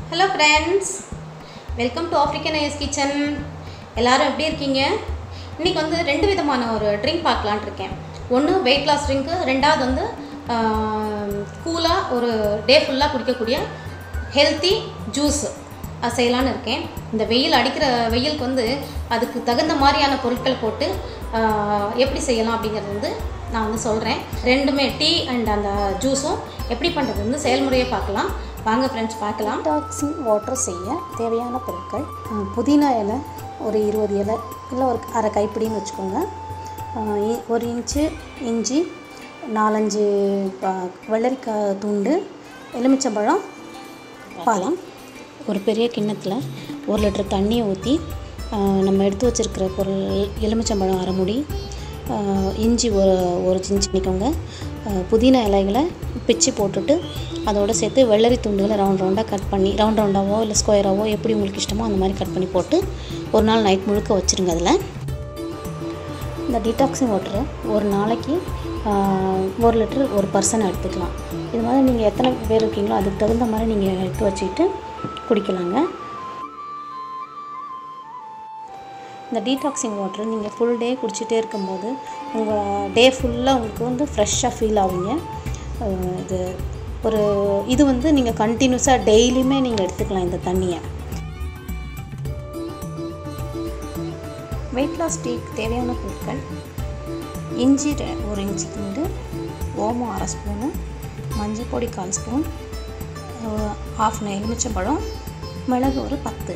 hello friends welcome to African ice kitchen எல்லாரும் எப்படி இருக்கீங்க இன்றைக்கி வந்து ரெண்டு விதமான ஒரு ட்ரிங்க் பார்க்கலான்ட்டு இருக்கேன் ஒன்று வெயிட் லாஸ் ட்ரிங்க்கு ரெண்டாவது வந்து கூலாக ஒரு டே ஃபுல்லாக குடிக்கக்கூடிய ஹெல்த்தி ஜூஸ் செய்யலான்னு இருக்கேன் இந்த வெயில் அடிக்கிற வெயிலுக்கு வந்து அதுக்கு தகுந்த மாதிரியான பொருட்கள் போட்டு ஆஹ், எப்படி செய்யலாம் அப்படிங்கிறது வந்து நான் வந்து சொல்கிறேன் ரெண்டுமே டீ அண்ட் அந்த ஜூஸும் எப்படி பண்ணுறது வந்து செயல்முறையை பார்க்கலாம் வாங்க ஃப்ரெண்ட்ஸ் பார்க்கலாம் டாக்ஸிங் வாட்டர் செய்ய தேவையான பொருட்கள் அஹ், புதினா இலை ஒரு இருபது இலை இல்லை ஒரு அரை கைப்பிடின்னு வச்சுக்கோங்க அஹ், இ- ஒரு இன்ச்சு இஞ்சி நாலஞ்சு ப- வெள்ளரிக்காய் துண்டு எலுமிச்சம்பழம் பாலம் ஒரு பெரிய கிண்ணத்தில் ஒரு லிட்டர் தண்ணியை ஊற்றி நம்ம எடுத்து வச்சுருக்கிற பொருள் எலுமிச்சம்பழம் அரை மூடி அஹ், இஞ்சி ஒரு ஒரு இன்ச்சு பண்ணிக்கோங்க அஹ், புதினா இலைகளை பிச்சு போட்டுட்டு அதோடு சேர்த்து வெள்ளரி துண்டுகளை ரவுண்ட் ரவுண்டாக கட் பண்ணி ரவுண்ட் ரவுண்டாவோ இல்லை ஸ்கொயராவோ எப்படி உங்களுக்கு இஷ்டமோ அந்த மாதிரி கட் பண்ணி போட்டு ஒரு நாள் நைட் முழுக்க வச்சுருங்க அதில் இந்த டீடாக்ஸிங் வாட்டரை ஒரு நாளைக்கு ஆஹ், ஒரு லிட்டர் ஒரு பர்சன் எடுத்துக்கலாம் இது மாதிரி நீங்கள் எத்தனை பேர் இருக்கீங்களோ அதுக்கு தகுந்த மாதிரி நீங்கள் எடுத்து வச்சுக்கிட்டு குடிக்கலாங்க இந்த டீடாக்ஸிங் வாட்டர் நீங்கள் ஃபுல் டே குடிச்சிட்டே இருக்கும்போது உங்கள் டே ஃபுல்லாக உங்களுக்கு வந்து ஃப்ரெஷ்ஷாக ஃபீல் ஆவீங்க ஆஹ், இது ஒரு இது வந்து நீங்கள் கண்டினியூஸாக டெய்லியுமே நீங்கள் எடுத்துக்கலாம் இந்த தண்ணியை வெயிட் லாஸ் டீக்கு தேவையான பொருட்கள் இஞ்சி ரெ- ஒரு இன்ச்சு துண்டு ஓமம் அரை ஸ்பூனு மஞ்சள் பொடி கால் ஸ்பூன் ஆஃப் எலுமிச்சம்பழம் மிளகு ஒரு பத்து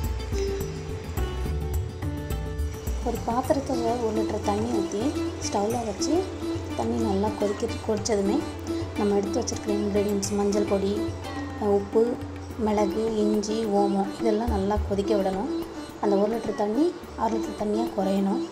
ஒரு பாத்திரத்தில் ஒரு லிட்டர் தண்ணி ஊற்றி ஸ்டவ்வில் வச்சு தண்ணி நல்லா கொதிக்க கொதிச்சதுமே நம்ம எடுத்து வச்சுருக்கிற இன்க்ரீடியன்ஸ் மஞ்சள் பொடி அஹ் உப்பு மிளகு இஞ்சி ஓமம் இதெல்லாம் நல்லா கொதிக்க விடணும் அந்த ஒரு லிட்டர் தண்ணி அரை லிட்டர் தண்ணியாக குறையணும்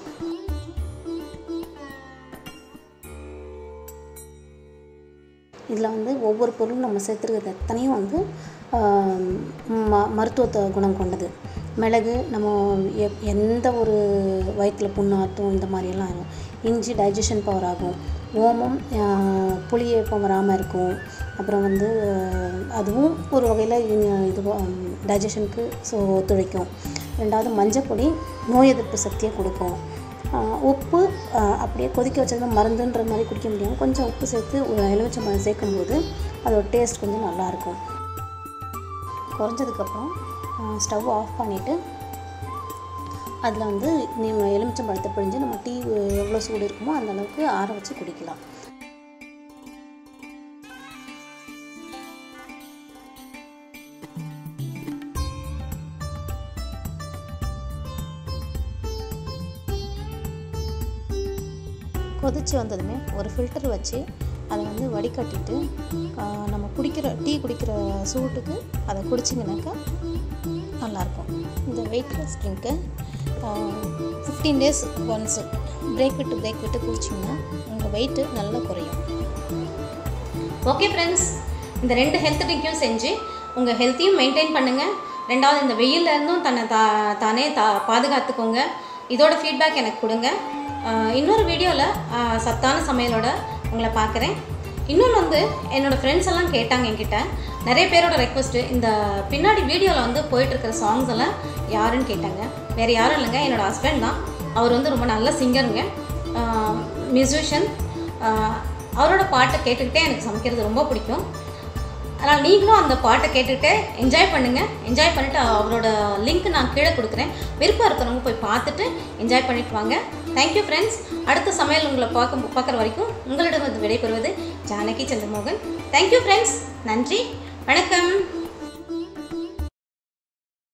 இதில் வந்து ஒவ்வொரு பொருளும் நம்ம சேர்த்துருக்கிறது எத்தனையும் வந்து ஆம், ம மருத்துவ குணம் கொண்டது மிளகு நம்ம எப் எந்த ஒரு வயிற்றில் புண்ணாற்றும் இந்த மாதிரியெல்லாம் ஆகும் இஞ்சி டைஜஷன் பவர் ஆகும் ஓமம் ஆ, புளியேப்பம் வராமல் இருக்கும் அப்புறம் வந்து ஆஹ், அதுவும் ஒரு வகையில் இது டைஜஷனுக்கு ஸோ ஒத்துழைக்கும் ரெண்டாவது மஞ்சப்பொடி நோய் எதிர்ப்பு சக்தியை கொடுக்கும் ஆஹ் உப்பு ஆஹ் அப்படியே கொதிக்க வச்சது மருந்துன்ற மாதிரி குடிக்க முடியாமல் கொஞ்சம் உப்பு சேர்த்து ஒரு எலுமிச்சம்பழம் சேர்க்கும்போது அதோட டேஸ்ட் கொஞ்சம் நல்லாயிருக்கும் குறைஞ்சதுக்கப்புறம் ஸ்டவ் ஆஃப் பண்ணிவிட்டு அதில் வந்து நம்ம எலுமிச்சம்பழத்தை பிழிஞ்சு நம்ம டீ எவ்வளோ சூடு இருக்குமோ அந்த அளவுக்கு ஆற வச்சு குடிக்கலாம் கொதிச்சு வந்ததுமே ஒரு ஃபில்டர் வச்சு அதை வந்து வடிகட்டிட்டு ஆஹ், நம்ம குடிக்கிற டீ குடிக்கிற சூட்டுக்கு அதை குடிச்சிங்கனாக்கா நல்லாயிருக்கும் இந்த வெயிட் லாஸ் ட்ரிங்க்கை ஃபிஃப்டீன் டேஸ் ஒன்ஸ் பிரேக் விட்டு பிரேக் விட்டு குடிச்சிங்கன்னா உங்கள் வெயிட்டு நல்லா குறையும் ஓகே ஃப்ரெண்ட்ஸ் இந்த ரெண்டு ஹெல்த் ட்ரிங்க்கையும் செஞ்சு உங்கள் ஹெல்த்தையும் மெயின்டைன் பண்ணுங்கள் ரெண்டாவது இந்த வெயில்ல இருந்தும் தன்னை தா தானே தா பாதுகாத்துக்கோங்க இதோட ஃபீட்பேக் எனக்கு கொடுங்க ஆஹ் இன்னொரு வீடியோவில் சத்தான சமையலோட உங்களை பார்க்குறேன் இன்னொன்று வந்து என்னோடய ஃப்ரெண்ட்ஸ் எல்லாம் கேட்டாங்க என்கிட்ட நிறைய பேரோட ரெக்வஸ்ட்டு இந்த பின்னாடி வீடியோவில் வந்து போயிட்டுருக்கிற சாங்ஸ் எல்லாம் யாருன்னு கேட்டாங்க வேறு யாரும் இல்லைங்க என்னோடய ஹஸ்பண்ட் தான் அவர் வந்து ரொம்ப நல்ல சிங்கருங்க மியூசிஷியன் அவரோட பாட்டை கேட்டுக்கிட்டே எனக்கு சமைக்கிறது ரொம்ப பிடிக்கும் அதனால் நீங்களும் அந்த பாட்டை கேட்டுக்கிட்டே என்ஜாய் பண்ணுங்கள் என்ஜாய் பண்ணிவிட்டு அவரோட லிங்க் நான் கீழே கொடுக்குறேன் விருப்பம் இருக்கிறவங்க போய் பார்த்துட்டு என்ஜாய் பண்ணிட்டு வாங்க தேங்க்யூ ஃப்ரெண்ட்ஸ் அடுத்த சமையல் உங்களை பார்க்க பார்க்குற வரைக்கும் உங்களிடம் விடைபெறுவது ஜானகி சந்திரமோகன் தேங்க்யூ ஃப்ரெண்ட்ஸ் நன்றி வணக்கம்